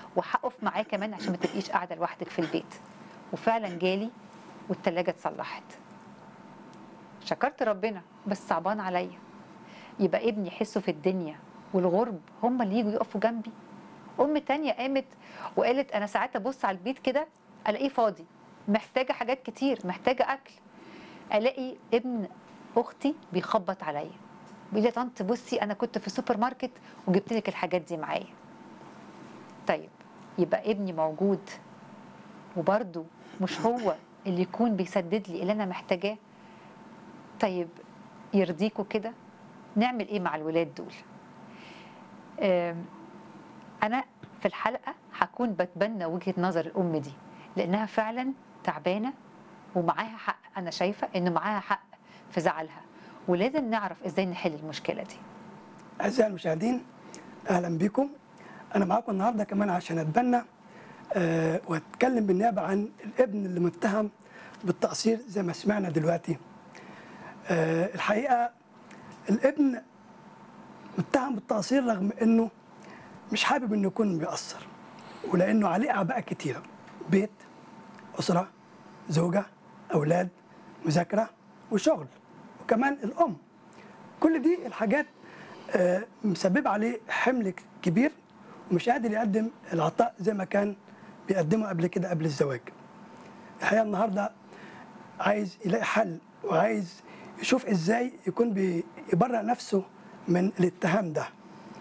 وهقف معاه كمان عشان ما تبقيش قاعده لوحدك في البيت وفعلا جالي والتلاجة اتصلحت شكرت ربنا بس صعبان عليا يبقى ابني يحسه في الدنيا والغرب هم اللي يجوا يقفوا جنبي ام تانية قامت وقالت انا ساعات ابص على البيت كده الاقيه فاضي محتاجه حاجات كتير محتاجه اكل الاقي ابن اختي بيخبط عليا بيقول لي يا طنط بصي انا كنت في السوبر ماركت وجبت لك الحاجات دي معايا طيب يبقى ابني موجود وبرده مش هو اللي يكون بيسدد لي اللي انا محتاجاه طيب يرضيكوا كده نعمل ايه مع الولاد دول آم، انا في الحلقه هكون بتبنى وجهه نظر الام دي لانها فعلا تعبانه ومعاها حق انا شايفه انه معاها حق في زعلها ولازم نعرف ازاي نحل المشكله دي أعزائي المشاهدين أهلا بكم أنا معاكم النهاردة كمان عشان أتبنى آه، وأتكلم بالنيابة عن الابن اللي متهم بالتقصير زي ما سمعنا دلوقتي آه، الحقيقة الابن متهم بالتقصير رغم أنه مش حابب أنه يكون بيقصر ولأنه عليه أعباء كتيرة بيت أسرة زوجة أولاد مذاكرة وشغل وكمان الأم كل دي الحاجات آه، مسببة عليه حمل كبير ومش قادر يقدم العطاء زي ما كان بيقدمه قبل كده قبل الزواج الحقيقة النهاردة عايز يلاقي حل وعايز يشوف ازاي يكون بيبرأ نفسه من الاتهام ده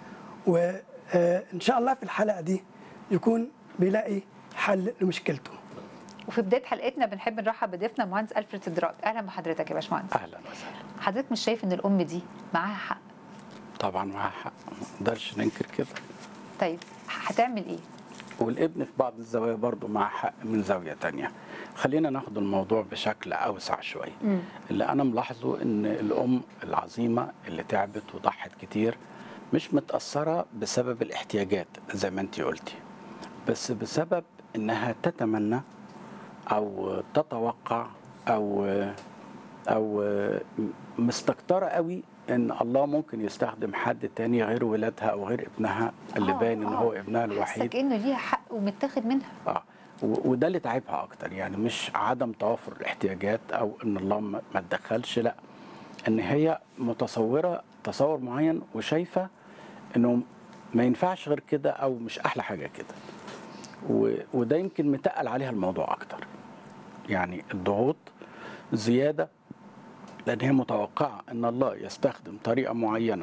وان شاء الله في الحلقة دي يكون بيلاقي حل لمشكلته وفي بدايه حلقتنا بنحب نرحب بضيفنا مهندس الفريد سدراك اهلا بحضرتك يا باشمهندس اهلا وسهلا حضرتك مش شايف ان الام دي معاها حق طبعا معاها حق ما نقدرش ننكر كده طيب هتعمل ايه والابن في بعض الزوايا برضه معاه حق من زاويه تانية خلينا ناخد الموضوع بشكل اوسع شويه مم. اللي انا ملاحظه ان الام العظيمه اللي تعبت وضحت كتير مش متاثره بسبب الاحتياجات زي ما انت قلتي بس بسبب انها تتمنى او تتوقع او او مستكتره قوي ان الله ممكن يستخدم حد تاني غير ولادها او غير ابنها اللي آه، باين ان آه. هو ابنها حاسه الوحيد كانه ليها حق ومتاخد منها اه و- وده اللي تعبها اكتر يعني مش عدم توافر الاحتياجات او ان الله ما ما اتدخلش لا ان هي متصوره تصور معين وشايفه انه ما ينفعش غير كده او مش احلى حاجه كده و- وده يمكن متقل عليها الموضوع اكتر يعني الضغوط زياده لان هي متوقعه ان الله يستخدم طريقه معينه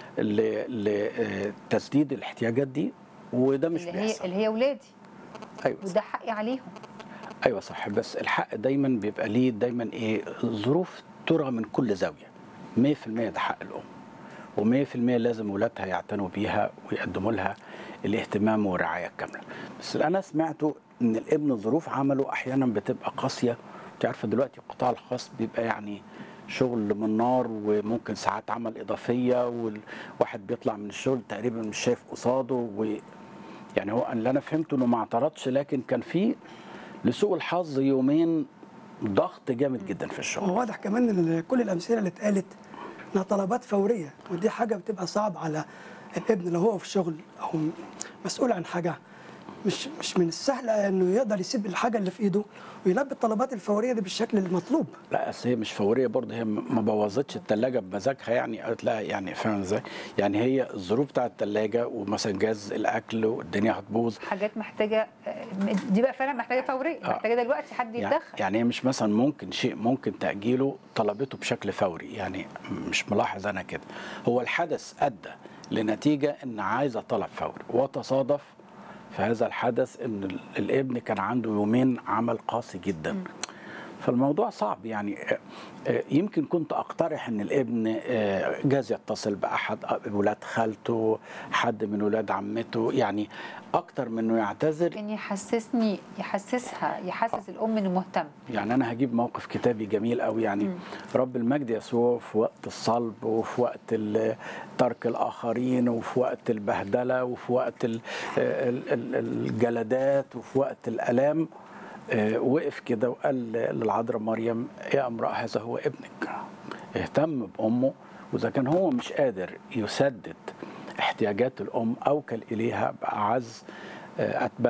ل- لتسديد الاحتياجات دي وده مش اللي هي بيحصل اللي هي ولادي ايوه وده حقي عليهم ايوه صح بس الحق دايما بيبقى ليه دايما ايه ظروف ترى من كل زاويه 100% ده حق الام و100% لازم ولادها يعتنوا بيها ويقدموا لها الاهتمام والرعايه الكامله بس اللي انا سمعته ان الابن ظروف عمله احيانا بتبقى قاسيه انت عارفه دلوقتي القطاع الخاص بيبقى يعني شغل من نار وممكن ساعات عمل اضافيه والواحد بيطلع من الشغل تقريبا مش شايف قصاده و يعني هو اللي انا فهمته انه ما اعترضش لكن كان في لسوء الحظ يومين ضغط جامد جدا في الشغل هو واضح كمان ان كل الامثله اللي اتقالت انها طلبات فوريه ودي حاجه بتبقى صعب على الابن لو هو في شغل او مسؤول عن حاجه مش مش من السهل انه يقدر يسيب الحاجه اللي في ايده ويلبي الطلبات الفوريه دي بالشكل المطلوب لا اصل هي مش فوريه برضه هي ما بوظتش الثلاجه بمزاجها يعني قالت لها يعني فاهم ازاي؟ يعني هي الظروف بتاعت الثلاجه ومثلا جاز الاكل والدنيا هتبوظ حاجات محتاجه دي بقى فعلا محتاجه فوريه آه. محتاجه دلوقتي حد يعني, يتدخل يعني هي مش مثلا ممكن شيء ممكن تاجيله طلبته بشكل فوري يعني مش ملاحظ انا كده هو الحدث ادى لنتيجه ان عايزه طلب فوري وتصادف في هذا الحدث ان ال- الابن كان عنده يومين عمل قاسي جدا فالموضوع صعب يعني آه، آه، يمكن كنت اقترح ان الابن آه، جاز يتصل باحد ولاد خالته حد من ولاد عمته يعني اكتر من انه يعتذر كان يحسسني يحسسها يحسس الام انه مهتم يعني انا هجيب موقف كتابي جميل قوي يعني رب المجد يسوع في وقت الصلب وفي وقت ال- ترك الاخرين وفي وقت البهدله وفي وقت ال- ال- ال- الجلدات وفي وقت الالام آه، وقف كده وقال للعذراء مريم يا امراه هذا هو ابنك اهتم بامه واذا كان هو مش قادر يسدد احتياجات الام اوكل اليها باعز آه، اتباع